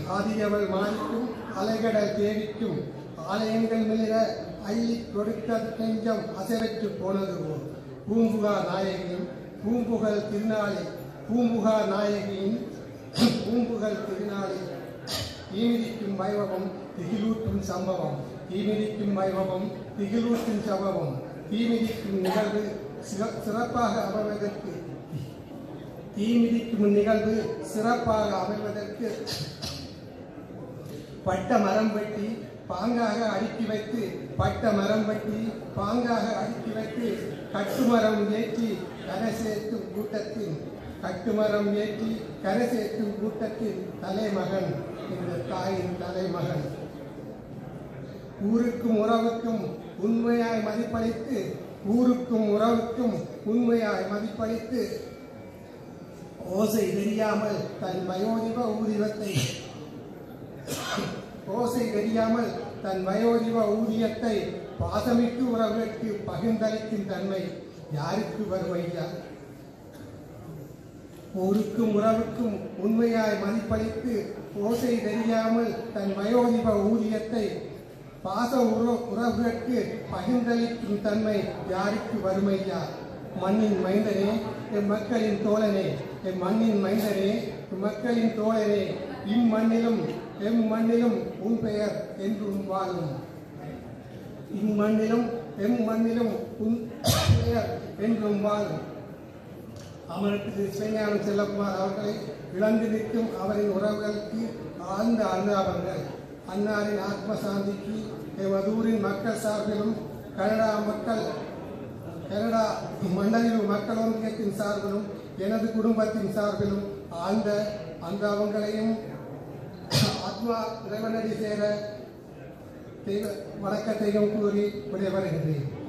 ஆதியவள் மாறிக்கும் அலைகடல் தேவிக்கும் ஆலயங்கள் மிளிர அள்ளி கொடுக்க நெஞ்சம் அசைவற்று போனது போல் பூம்புகார் நாயகியின் பூம்புகழ் திருநாளில் பூம்புகார் நாயகியின் பூம்புகழ் திருநாளில் ஈமிதிக்கும் வைபவம் திகிலூட்டும் சம்பவம் ஈமிதிக்கும் வைபவம் திகிலூட்டும் சம்பவம் தீமிதிக்கும் நிகழ்வு சிற- சிறப்பாக அமைவதற்கு தீமிதிக்கும் நிகழ்வு சிறப்பாக அமைவதற்கு பட்ட மரம் வெட்டி பாங்காக அடுக்கி வைத்து பட்ட மரம் வெட்டி பாங்காக அடுக்கி வைத்து கட்டுமரம் ஏற்றி கரை சேர்க்கும் கூட்டத்தின் கட்டுமரம் ஏற்றி கரை சேர்க்கும் கூட்டத்தின் தலைமகன் இந்த தாயின் தலைமகன் ஊருக்கும் உறவுக்கும் உண்மையாய் மதிப்பளித்து ஊருக்கும் உறவுக்கும் உண்மையாய் மதிப்பளித்து ஓசை தெரியாமல் தன் வயோதிப ஊதியத்தை ஓசை தெரியாமல் தன் வயோதிப ஊதியத்தை பாசமிக்கு உறவுகளுக்கு பகிர்ந்தளிக்கும் தன்மை யாருக்கு வரும் ஐயா ஊருக்கும் உறவுக்கும் உண்மையாய் மதிப்பளித்து ஓசை தெரியாமல் தன் வயோதிப ஊதியத்தை பாச உற- உறவுகளுக்கு பகிர்ந்தளிக்கும் தன்மை யாருக்கு வறுமையா மண்ணின் மைந்தனே எம் மக்களின் தோழனே எம் மண்ணின் மைந்தனே எம் மக்களின் தோழனே இம்மண்ணிலும் எம் மண்ணிலும் உன் பெயர் என்றும் வாழும் இம்மண்ணிலும் எம் மண்ணிலும் உன் பெயர் என்றும் வாழும் அமரத்துக்கு சிவஞானம் செல்லக்குமார் அவர்களை இழந்து நிற்கும் அவரின் உறவுகளுக்கு ஆழ்ந்த அனுதாபங்கள் அன்னாரின் ஆத்ம சாந்திக்கு எமது ஊரின் மக்கள் சார்பிலும் கனடா மக்கள் கனடா மண்டலில் மக்கள் ஒன்றியத்தின் சார்பிலும் எனது குடும்பத்தின் சார்பிலும் ஆழ்ந்த அனுதாபங்களையும் ஆத்மா இறைவனடி சேர தெய்வ வணக்கத்தையும் கூறி விடைபெறுகின்றேன்